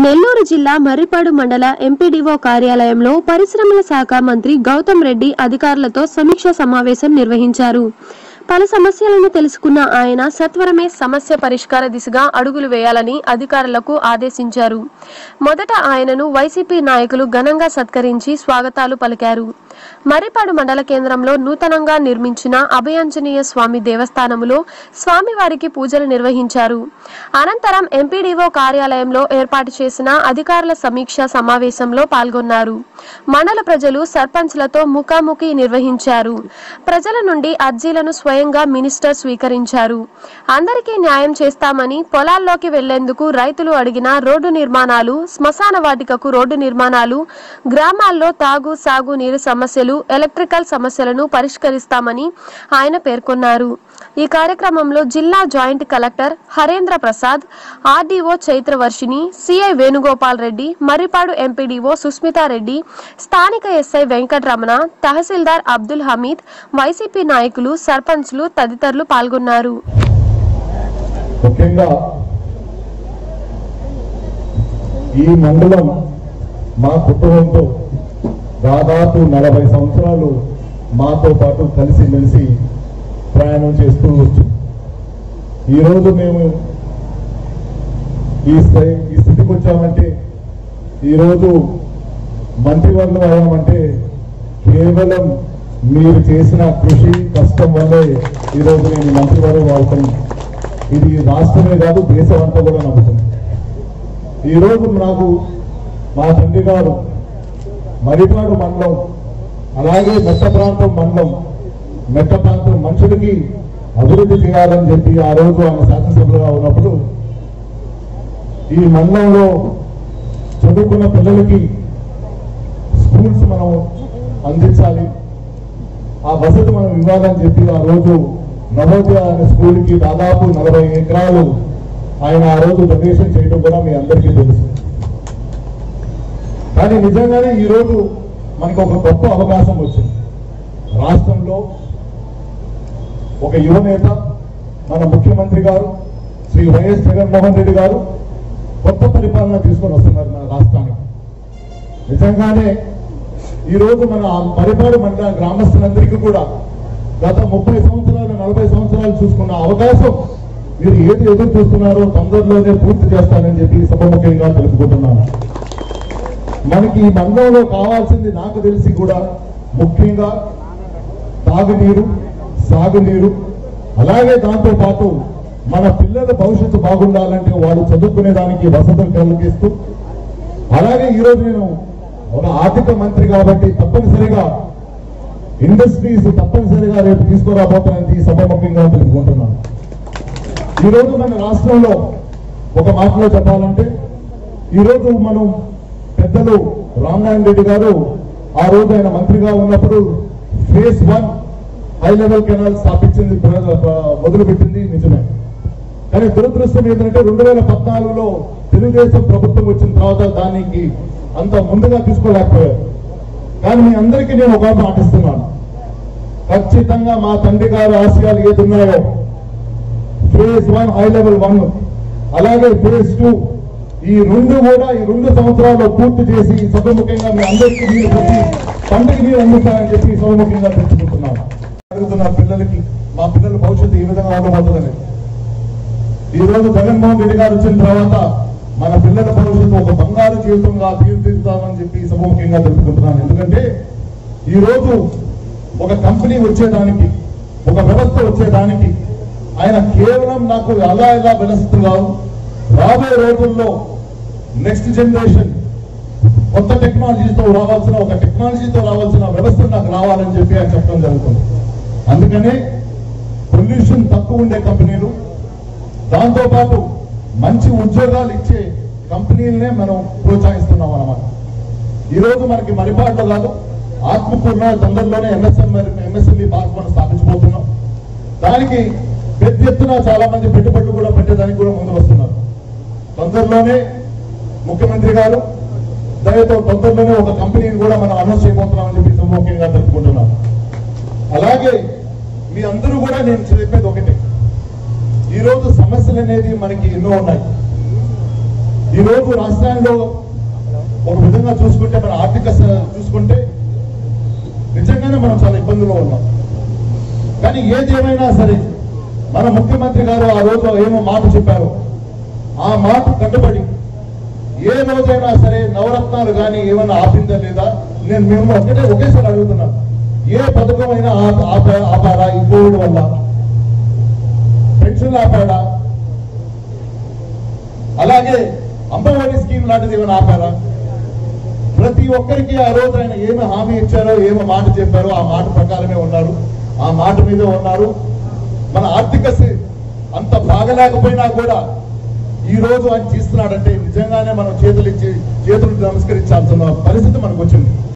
నెల్లూరు జిల్లా మర్రిపాడు మండల ఎంపీడీఓ కార్యాలయంలో పరిశ్రమల శాఖ మంత్రి గౌతమ్ రెడ్డి అధికారులతో సమీక్ష సమావేశం నిర్వహించారు పలు సమస్యలను తెలుసుకున్న ఆయన సత్వరమే సమస్య పరిష్కార దిశగా అడుగులు వేయాలని అధికారులకు ఆదేశించారు మొదట ఆయనను వైసీపీ నాయకులు ఘనంగా సత్కరించి స్వాగతాలు పలికారు మర్రిపాడు మండల కేంద్రంలో నూతనంగా నిర్మించిన అభయాంజనేయ స్వామి దేవస్థానములో స్వామివారికి పూజలు నిర్వహించారు అనంతరం ఎంపీడీఓ కార్యాలయంలో ఏర్పాటు చేసిన అధికారుల సమీక్ష సమావేశంలో పాల్గొన్నారు మండల ప్రజలు సర్పంచ్లతో ముఖాముఖి నిర్వహించారు ప్రజల నుండి అర్జీలను స్వయంగా మినిస్టర్ స్వీకరించారు అందరికీ న్యాయం చేస్తామని పొలాల్లోకి వెళ్లేందుకు రైతులు అడిగిన రోడ్డు నిర్మాణాలు శ్మశాన వాటికకు రోడ్డు నిర్మాణాలు గ్రామాల్లో తాగు సాగు నీరు సమస్యలు ఎలక్ట్రికల్ సమస్యలను పరిష్కరిస్తామని ఆయన పేర్కొన్నారు ఈ కార్యక్రమంలో జిల్లా joint collector Harendra Prasad RDO Chaitravarshini CI Venugopal Reddy Marripadu MPDO Susmitha Reddy స్థానిక ఎస్ఐ వెంకటరమణ తహసీల్దార్ అబ్దుల్ హమీద్ వైసీపీ నాయకులు సర్పంచ్లు తదితరులు పాల్గొన్నారు ముఖ్యంగా ఈ మండలం మా కుటుంబంతో దాదాపు నలభై సంవత్సరాలు మాతో పాటు కలిసిమెలిసి ప్రయాణం చేస్తూ వచ్చు ఈరోజు మేము ఈ స్థాయి ఈ స్థితికి వచ్చామంటే ఈరోజు మంత్రివర్గం అయ్యామంటే కేవలం మీరు చేసిన కృషి కష్టం వల్లే ఈరోజు నేను మంత్రివర్గం అవుతాను ఇది రాష్ట్రమే కాదు దేశం అంతా కూడా నమ్ముతుంది ఈరోజు నాకు మా తండ్రి గారు మరిపాడు మండలం అలాగే మెట్ట ప్రాంతం మండలం మెట్ట ప్రాంతం మనుషులకి అభివృద్ధి చేయాలని చెప్పి ఆ రోజు ఆయన శాసనసభ్యులుగా ఉన్నప్పుడు ఈ మండలంలో చదువుకున్న పిల్లలకి స్కూల్స్ మనం అందించాలి ఆ వసతి మనం ఇవ్వాలని చెప్పి ఆ రోజు నవోదయ అనే స్కూల్కి దాదాపు నలభై ఎకరాలు ఆయన ఆ రోజు డొనేషన్ చేయడం కూడా మీ అందరికీ తెలుసు కానీ నిజంగానే ఈ రోజు మనకు ఒక గొప్ప అవకాశం వచ్చింది రాష్ట్రంలో ఒక యువనేత మన ముఖ్యమంత్రి గారు శ్రీ వైఎస్ జగన్మోహన్ రెడ్డి గారు కొత్త పరిపాలన తీసుకొని వస్తున్నారు మన రాష్ట్రానికి నిజంగానే ఈ రోజు మన పరిపాలన మండల గ్రామస్తులందరికీ కూడా గత ముప్పై సంవత్సరాలు నలభై సంవత్సరాలు చూసుకున్న అవకాశం మీరు ఏది ఎదురు చూస్తున్నారో తొందరలోనే పూర్తి చేస్తానని చెప్పి సభముఖ్యంగా తెలుపుకుంటున్నాను మనకి ఈ మండలంలో కావాల్సింది నాకు తెలిసి కూడా ముఖ్యంగా తాగునీరు సాగునీరు అలాగే దాంతో పాటు మన పిల్లల భవిష్యత్తు బాగుండాలంటే వాళ్ళు చదువుకునే దానికి వసతులు కలిగిస్తూ అలాగే ఈరోజు నేను ఒక ఆర్థిక మంత్రి కాబట్టి తప్పనిసరిగా ఇండస్ట్రీస్ తప్పనిసరిగా రేపు తీసుకురాబోతానని ఈ సభముఖ్యంగా తెలుపుకుంటున్నాను ఈరోజు మన రాష్ట్రంలో ఒక మాటలో చెప్పాలంటే ఈరోజు మనం పెద్దలు రామనారాయణ రెడ్డి గారు ఆ రోజు ఆయన మంత్రిగా ఉన్నప్పుడు phase one high level canal స్థాపించింది మొదలు పెట్టింది నిజమే కానీ దురదృష్టం ఏంటంటే రెండు వేల పద్నాలుగులో తెలుగుదేశం ప్రభుత్వం వచ్చిన తర్వాత దానికి అంత ముందుగా తీసుకోలేకపోయారు కానీ మీ అందరికీ నేను ఒక మాట ఇస్తున్నాను ఖచ్చితంగా మా తండ్రి గారి ఆశయాలు ఏది ఉన్నాయో phase one high level one అలాగే ఫేజ్ టూ ఈ రెండు కూడా ఈ రెండు సంవత్సరాల్లో పూర్తి చేసి సభముఖంగా మీ అందరికీ మీరు ప్రతి పండుగ మీరు అందిస్తారని చెప్పి సభముఖంగా తెలుసుకుంటున్నాను అడుగుతున్న పిల్లలకి మా పిల్లల భవిష్యత్తు ఈ విధంగా ఉండబోతుందని ఈ రోజు జగన్మోహన్ రెడ్డి గారు వచ్చిన తర్వాత మన పిల్లల భవిష్యత్తు ఒక బంగారు జీవితంగా తీర్చిదిద్దామని చెప్పి సభముఖంగా తెలుపుకుంటున్నాను ఎందుకంటే ఈ రోజు ఒక కంపెనీ వచ్చేదానికి ఒక వ్యవస్థ వచ్చేదానికి ఆయన కేవలం నాకు అలా ఇలా వ్యవస్థ కాదు రాబోయే రోజుల్లో నెక్స్ట్ జనరేషన్ కొత్త టెక్నాలజీతో రావాల్సిన ఒక టెక్నాలజీతో రావాల్సిన వ్యవస్థ నాకు రావాలని చెప్పి ఆయన చెప్పడం జరుగుతుంది అందుకనే పొల్యూషన్ తక్కువ ఉండే కంపెనీలు దాంతో పాటు మంచి ఉద్యోగాలు ఇచ్చే కంపెనీలనే మనం ప్రోత్సహిస్తున్నాం అన్నమాట ఈ రోజు మనకి మరిపాట్లో కాదు ఆత్మకూరులో తొందరలోనే ఎంఎస్ఎం ఎంఎస్ఎంఈ పార్క్ మనం స్థాపించబోతున్నాం దానికి పెద్ద ఎత్తున చాలా మంది పెట్టుబడులు కూడా పెట్టేదానికి కూడా ముందు వస్తున్నారు తొందరలోనే ముఖ్యమంత్రి గారు దయతో తొందరలోనే ఒక కంపెనీని కూడా మనం అనౌన్స్ చేయబోతున్నామని చెప్పి ముఖ్యంగా తెలుపుకుంటున్నాం అలాగే మీ అందరూ కూడా నేను చెప్పేది ఒకటే ఈ రోజు సమస్యలు అనేది మనకి ఎన్నో ఉన్నాయి ఈ రోజు రాష్ట్రాల్లో ఒక విధంగా చూసుకుంటే మన ఆర్థిక స- చూసుకుంటే నిజంగానే మనం చాలా ఇబ్బందుల్లో ఉన్నాం కానీ ఏది ఏమైనా సరే మన ముఖ్యమంత్రి గారు ఆ రోజు ఏమో మాట చెప్పారు ఆ మాట కట్టుబడి ఏ రోజైనా సరే నవరత్నాలు కానీ ఏమైనా ఆపిందా లేదా నేను మేము ఒకటే ఒకేసారి అడుగుతున్నాను ఏ పథకం అయినా ఆప- ఆప- ఆపారా ఈ కోవిడ్ వల్ల పెన్షన్ ఆపాడా అలాగే అమ్మఒడి స్కీమ్ లాంటిది ఏమైనా ఆపారా ప్రతి ఒక్కరికి ఆ రోజు ఆయన ఏమి హామీ ఇచ్చారో ఏమి మాట చెప్పారో ఆ మాట ప్రకారమే ఉన్నారు ఆ మాట మీద ఉన్నారు మన ఆర్థిక స్థితి అంత బాగలేకపోయినా కూడా ఈ రోజు ఆయన తీస్తున్నాడంటే నిజంగానే మనం చేతులు ఇచ్చి చేతులు నమస్కరించాల్సిన పరిస్థితి మనకు వచ్చింది